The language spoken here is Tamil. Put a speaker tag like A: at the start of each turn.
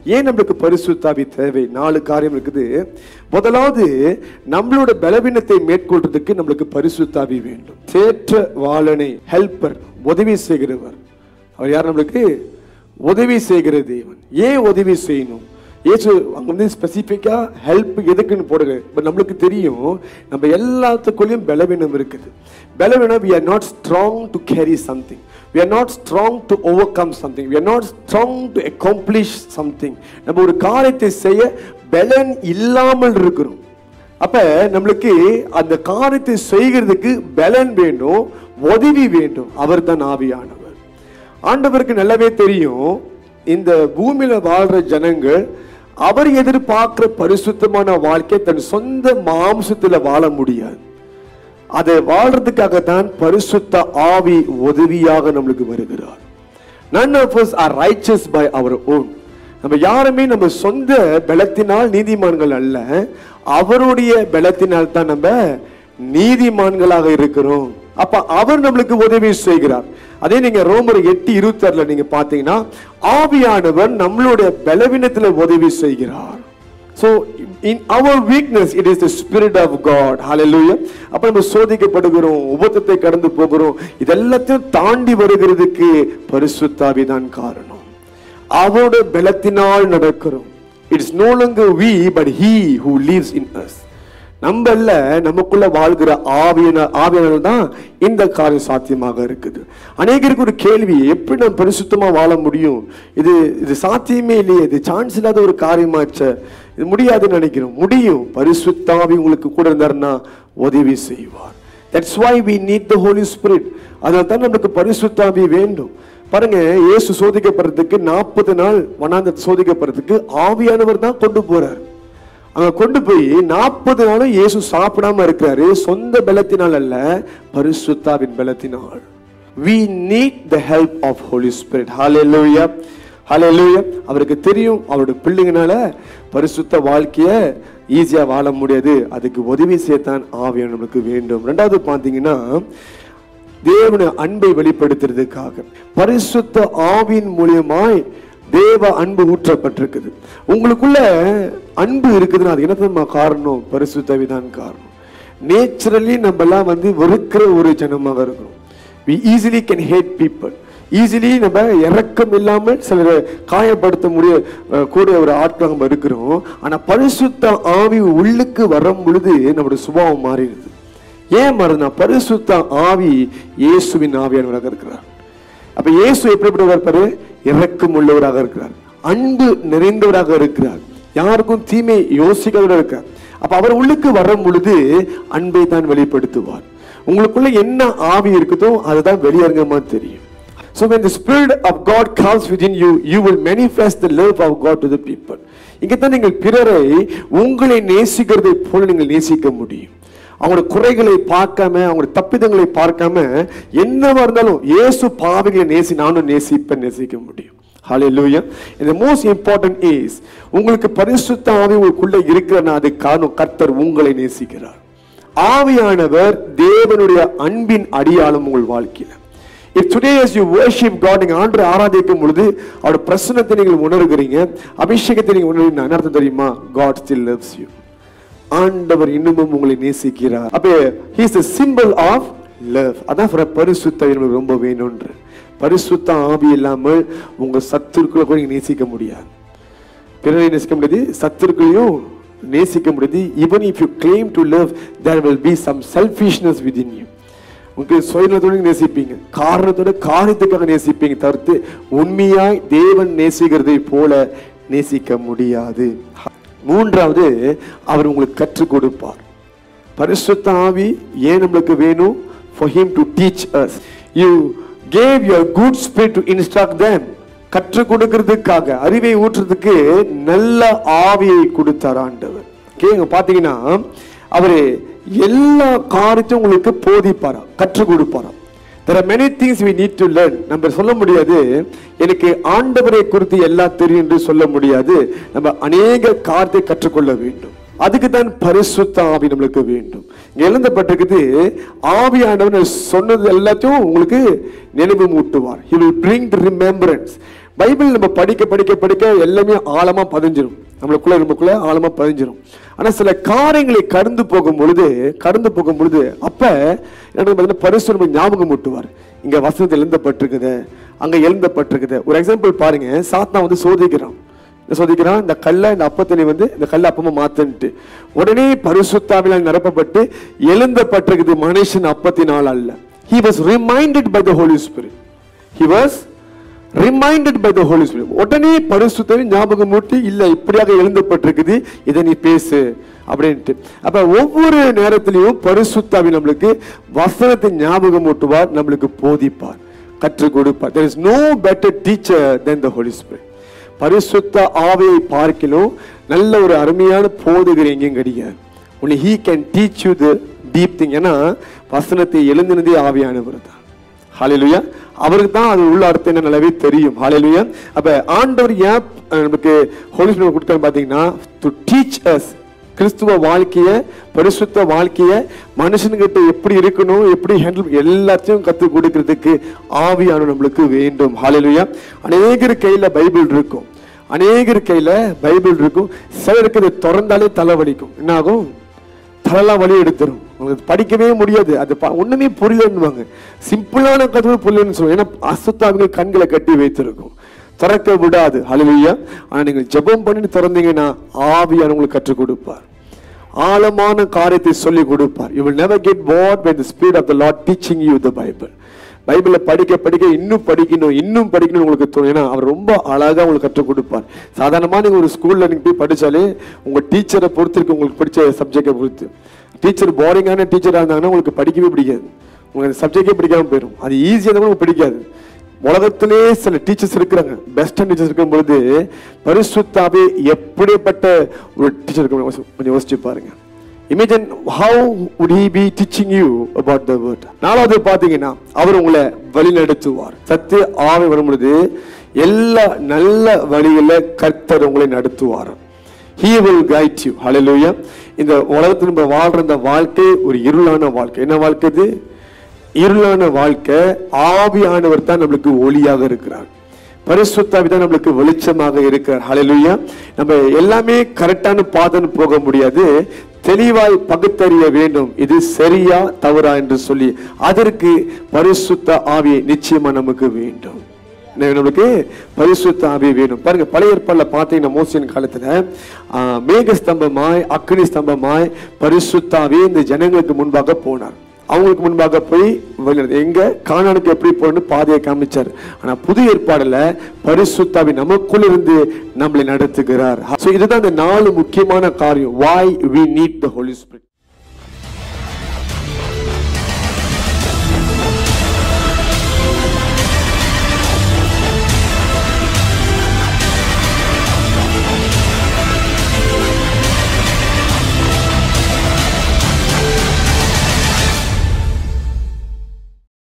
A: ஏன் நம்மளுக்கு பரிசுத்தாவி தேவை நாலு காரியம் இருக்குது முதலாவது நம்மளோட பலவீனத்தை மேற்கொள்றதுக்கு நம்மளுக்கு பரிசுத்தாவி வேண்டும் தேற்ற வாழனை ஹெல்ப்பர் உதவி செய்கிறவர் அவர் யார் நம்மளுக்கு உதவி செய்கிற தேவன் ஏன் உதவி செய்யணும் ஏசு அங்க வந்து ஸ்பெசிஃபிக்கா ஹெல்ப் எதுக்குன்னு போடுங்க பட் நம்மளுக்கு தெரியும் நம்ம எல்லாத்துக்குள்ளேயும் பலவீனம் இருக்குது பலவீனம் we are not strong to carry something we are not strong to overcome something we are not strong to accomplish something நம்ம ஒரு காரியத்தை செய்ய பலன் இல்லாமல் இருக்கிறோம் அப்ப நம்மளுக்கு அந்த காரியத்தை செய்கிறதுக்கு பலன் வேண்டும் உதவி வேண்டும் அவர் தான் ஆவியானவர் ஆண்டவருக்கு நல்லாவே தெரியும் இந்த பூமியில வாழ்ற ஜனங்கள் அவர் எதிர்பார்க்கிற பரிசுத்தமான வாழ்க்கை தன் சொந்த மாம்சத்துல வாழ முடியாது அதை வாழ்றதுக்காகத்தான் பரிசுத்த ஆவி உதவியாக நம்மளுக்கு வருகிறார் none of us are righteous by our own நம்ம யாருமே நம்ம சொந்த பலத்தினால் நீதிமான்கள் அல்ல அவருடைய பலத்தினால் தான் நம்ம நீதிமான்களாக இருக்கிறோம் அப்ப அவர் நம்மளுக்கு உதவி செய்கிறார் அதே நீங்க ரோமர் எட்டு இருபத்தி ஆறுல நீங்க பாத்தீங்கன்னா ஆவியானவர் நம்மளுடைய பலவீனத்துல உதவி செய்கிறார் So in our weakness it is the spirit of God. Hallelujah. அப்ப நம்ம சோதிக்கப்படுகிறோம் உபத்தத்தை கடந்து போகிறோம் இதெல்லாத்தையும் தாண்டி வருகிறதுக்கு பரிசுத்தாவி தான் காரணம் அவரோட பலத்தினால் நடக்கிறோம் it's no longer we but he who lives in us நம்ம அல்ல நமக்குள்ள வாழ்கிற ஆவியன ஆவியனால் தான் இந்த காரியம் சாத்தியமாக இருக்குது அநேகருக்கு ஒரு கேள்வி எப்படி நம்ம பரிசுத்தமா வாழ முடியும் இது இது சாத்தியமே இல்லையே இது சான்ஸ் இல்லாத ஒரு காரியமாச்ச இது முடியாதுன்னு நினைக்கிறோம் முடியும் பரிசுத்தாவி உங்களுக்கு கூட இருந்தாருன்னா உதவி செய்வார் that's why we need the Holy Spirit அதனால தான் நமக்கு பரிசுத்தாவி வேண்டும் பாருங்க இயேசு சோதிக்கப்படுறதுக்கு நாற்பது நாள் வனாந்த சோதிக்கப்படுறதுக்கு ஆவியானவர் தான் கொண்டு போறார் அங்க கொண்டு போய் நாற்பது நாளும் இயேசு சாப்பிடாம இருக்கிறாரு சொந்த பலத்தினால் அல்ல பரிசுத்தாவின் பலத்தினால் we need the help of holy spirit hallelujah hallelujah அவருக்கு தெரியும் அவருடைய பிள்ளைங்கனால பரிசுத்த வாழ்க்கைய ஈஸியா வாழ முடியாது அதுக்கு உதவி செய்யத்தான் ஆவியான நமக்கு வேண்டும் ரெண்டாவது பாத்தீங்கன்னா தேவன அன்பை வெளிப்படுத்துறதுக்காக பரிசுத்த ஆவியின் மூலியமாய் தேவ அன்பு ஊற்றப்பட்டிருக்குது உங்களுக்குள்ள அன்பு இருக்குதுன்னா அது என்ன காரணம் பரிசுத்தவி தான் காரணம் நேச்சுரலி நம்ம எல்லாம் வந்து வெறுக்கிற ஒரு ஜனமாக இருக்கிறோம் we easily can hate people easily நம்ம இறக்கம் இல்லாமல் சிலரை காயப்படுத்த முடிய அஹ், கூடிய ஒரு ஆட்கள் நம்ம இருக்கிறோம் ஆனா பரிசுத்த ஆவி உள்ளுக்கு வரும் பொழுது நம்முடைய சுபாவம் மாறிடுது ஏன் மாறுதுன்னா பரிசுத்த ஆவி இயேசுவின் ஆவியானவராக இருக்கிறார் அப்ப இயேசு எப்படிப்பட்டவர் இருப்பாரு இரக்கம் உள்ளவராக இருக்கிறார் அன்பு நிறைந்தவராக இருக்கிறார் யாருக்கும் தீமை யோசிக்காதவராக இருக்கிறார் அப்ப அவர் உள்ளுக்கு வரும் பொழுது அன்பை தான் வெளிப்படுத்துவார் உங்களுக்குள்ள என்ன ஆவி இருக்குதோ அதுதான் வெளியரங்கமா தெரியும் So when the spirit of God comes within you, you will manifest the love of God to the people. இங்கதான் நீங்கள் பிறரை உங்களை நேசிக்கிறதை போல நீங்கள் நேசிக்க முடியும் அவங்களோட குறைகளை பார்க்காம அவங்களோட தப்பிதங்களை பார்க்காம என்னவா இருந்தாலும் இயேசு பாவிகளை நேசி நானும் நேசிப்பேன் நேசிக்க முடியும் ஹalleluya and the most important is உங்களுக்கு பரிசுத்த ஆவி உங்களுக்குள்ள இருக்கிறனா அது காரணம் கர்த்தர் உங்களை நேசிக்கிறார் ஆவியானவர் தேவனுடைய அன்பின் அடியாளம் உங்கள் வாழ்க்கையில If today as you worship God நீங்க ஆண்டு ஆராதிக்கும் பொழுது அவருடைய பிரசன்னத்தை நீங்கள் உணர்கிறீங்க அபிஷேகத்தை நீங்க உணர்றீங்க என்ன அர்த்தம் தெரியுமா God still loves you ஆண்டவர் இன்னமும் உங்களை நேசிக்கிறார் அப்ப he is the symbol of love அதான் for பரிசுத்த எனக்கு ரொம்ப வேணும்ன்ற பரிசுத்த ஆவி இல்லாமல் உங்க சத்துருக்களை கூட நீங்க நேசிக்க முடியாது பிறரை நேசிக்க முடியாது சத்துருக்களையும் நேசிக்க முடியாது even if you claim to love there will be some selfishness within you உங்களுக்கு சுயநலத்தோட நீங்க நேசிப்பீங்க காரணத்தோட காரியத்துக்காக நேசிப்பீங்க தவிர்த்து உண்மையாய் தேவன் நேசிக்கிறதை போல நேசிக்க முடியாது மூன்றாவது அவர் உங்களுக்கு கற்றுக் கொடுப்பார் பரிசுத்த ஆவி ஏன் நம்மளுக்கு வேணும் for him to teach us you gave your good spirit to instruct them கற்றுக் கொடுக்கிறதுக்காக அறிவை ஊற்றுறதுக்கு நல்ல ஆவியை கொடுத்தார் ஆண்டவர் கேங்க பாத்தீங்கன்னா அவரு எல்லா காரியத்தையும் உங்களுக்கு போதிப்பாரா கற்றுக் கொடுப்பாராம் there are many things we need to learn நம்ம சொல்ல முடியாது எனக்கு ஆண்டவரை குறித்து எல்லாம் தெரியும் என்று சொல்ல முடியாது நம்ம அநேக காரியத்தை கற்றுக்கொள்ள வேண்டும் அதுக்கு தான் பரிசுத்த ஆவி நம்மளுக்கு வேண்டும் இங்க எழுதப்பட்டிருக்குது ஆவியானவர் சொன்னது எல்லாத்தையும் உங்களுக்கு நினைவு மூட்டுவார் he will bring the remembrance Bible நம்ம படிக்க படிக்க படிக்க எல்லாமே ஆழமா பதிஞ்சிரும் நம்மளுக்குள்ள நமக்குள்ள ஆழமா பதிஞ்சிரும் ஆனா சில காரியங்களை கடந்து போகும் பொழுது கடந்து போகும் பொழுது அப்ப என்ன பார்த்தீங்கன்னா பரிசு நமக்கு ஞாபகம் ஊட்டுவார் இங்க வசனத்தில் எழுந்தப்பட்டிருக்குது அங்க எழுந்தப்பட்டிருக்குது ஒரு எக்ஸாம்பிள் பாருங்க சாத்தா வந்து சோதிக்கிறான் என்ன சோதிக்கிறான் இந்த கல்லை இந்த அப்பத்தினை வந்து இந்த கல்லை அப்பமா மாத்தன்ட்டு உடனே பரிசுத்தாவிலால் நிரப்பப்பட்டு எழுந்தப்பட்டிருக்குது மனுஷன் அப்பத்தினால் அல்ல he was reminded by the holy spirit he was reminded by the holy spirit உடனே பரிசுத்தவை ஞாபகம் மூட்டி இல்ல இப்படியாக எழுந்தப்பட்டிருக்குது இதை நீ பேசு அப்படின்ட்டு அப்ப ஒவ்வொரு நேரத்திலையும் பரிசுத்தாவி நம்மளுக்கு வசனத்தை ஞாபகம் ஊட்டுவார் நம்மளுக்கு போதிப்பார் கற்றுக் கொடுப்பார் there is no better teacher than the holy spirit பரிசுத்த ஆவியை பார்க்கிலும் நல்ல ஒரு அருமையான போதகர் எங்கேயும் கிடையாது only he can teach you the deep thing ஏன்னா வசனத்தை எழுந்தினதே ஆவியானவர் தான் ஹalleluya அவருக்கு தான் அது உள்ள அர்த்தம் என்ன நல்லாவே தெரியும் ஹalleluya அப்ப ஆண்டவர் ஏன் அஹ், நமக்கு ஹோலி ஸ்பிரிட் கொடுத்தாரு பாத்தீங்கன்னா டு டீச் அஸ் கிறிஸ்துவ வாழ்க்கைய பரிசுத்த வாழ்க்கைய மனுஷனுங்கிட்ட எப்படி இருக்கணும் எப்படி ஹேண்டில் எல்லாத்தையும் கத்து கொடுக்கிறதுக்கு ஆவியான நம்மளுக்கு வேண்டும் ஹalleluya அநேகர் கையில பைபிள் இருக்கும் அநேகர் கையில பைபிள் இருக்கும் சிலருக்கு இதை திறந்தாலே தலைவலிக்கும் என்ன ஆகும் தலைலாம் வலி எடுத்துரும் உங்களுக்கு படிக்கவே முடியாது அது ப- ஒண்ணுமே புரியலன்னுவாங்க சிம்பிளான கதவு புரியலன்னு சொல்லுவாங்க ஏன்னா அசுத்தாவிகள் கண்களை கட்டி வைத்திருக்கும் திறக்க விடாது ஹalleluya ஆனா நீங்கள் ஜெபம் பண்ணி திறந்தீங்கன்னா ஆவியார் உங்களுக்கு கற்றுக் கொடுப்பார் ஆழமான காரியத்தை சொல்லி கொடுப்பார் you will never get bored when the spirit of the lord teaching you the bible பைபிளை படிக்க படிக்க இன்னும் படிக்கணும் இன்னும் படிக்கணும் உங்களுக்கு தோணும் ஏன்னா அவர் ரொம்ப அழகா உங்களுக்கு கற்றுக் கொடுப்பார் சாதாரணமா நீங்க ஒரு ஸ்கூல்ல நீங்க போய் படிச்சாலே உங்க டீச்சரை பொறுத்து இருக்கு உங்களுக்கு பிடிச்ச சப்ஜெக்டை பொறுத்து டீச்சர் போரிங்கான டீச்சரா இருந்தாங்கன்னா உங்களுக்கு படிக்கவே பிடிக்காது உங்களுக்கு சப்ஜெக்டே பிடிக்காம போயிடும் அது ஈஸியாக இருந்தாலும் உங்களுக்கு பிடிக்காது உலகத்திலே சில டீச்சர்ஸ் இருக்கிறாங்க பெஸ்ட் டீச்சர்ஸ் இருக்கும் பொழுது பரிசுத்தாவே எப்படிப்பட்ட ஒரு டீச்சர் இருக்க கொஞ்சம் யோசிச்சு பாருங்க imagine how would he be teaching you about the word நாலாவது பாத்தீங்கன்னா அவர் உங்களை வழி நடத்துவார் சத்து ஆவை வரும் பொழுது எல்லா நல்ல வழியில கர்த்தர் உங்களை நடத்துவார் he will guide you hallelujah இந்த உலகத்தில் நம்ம வாழ்ற இந்த வாழ்க்கை ஒரு இருளான வாழ்க்கை என்ன வாழ்க்கை இது இருளான வாழ்க்கை ஆவியானவர் தான் நம்மளுக்கு ஒளியாக இருக்கிறார் பரிசுத்தாவி தான் நம்மளுக்கு வெளிச்சமாக இருக்கிறார் ஹalleluya நம்ம எல்லாமே கரெக்டான பாதன்னு போக முடியாது தெளிவாய் பகுத்தறிய வேண்டும் இது சரியா தவறா என்று சொல்லி அதற்கு பரிசுத்த ஆவியை நிச்சயமா நமக்கு வேண்டும் என்ன நம்மளுக்கு பரிசுத்த ஆவி வேணும் பாருங்க பழைய ஏற்பாடுல பார்த்தீங்கன்னா மோசின் காலத்துல ஆ, மேக ஸ்தம்பமாய் அக்னி ஸ்தம்பமாய் பரிசுத்தாவே இந்த ஜனங்களுக்கு முன்பாக போனார் அவங்களுக்கு முன்பாக போய் வழிநடத்தி- எங்க கானானுக்கு எப்படி போகணும்னு பாதையை காமிச்சார் ஆனா புது ஏற்பாடுல பரிசுத்தாவி நமக்குள்ள இருந்து நம்மளை நடத்துகிறார் So இதுதான் இந்த நாலு முக்கியமான காரியம் why we need the holy spirit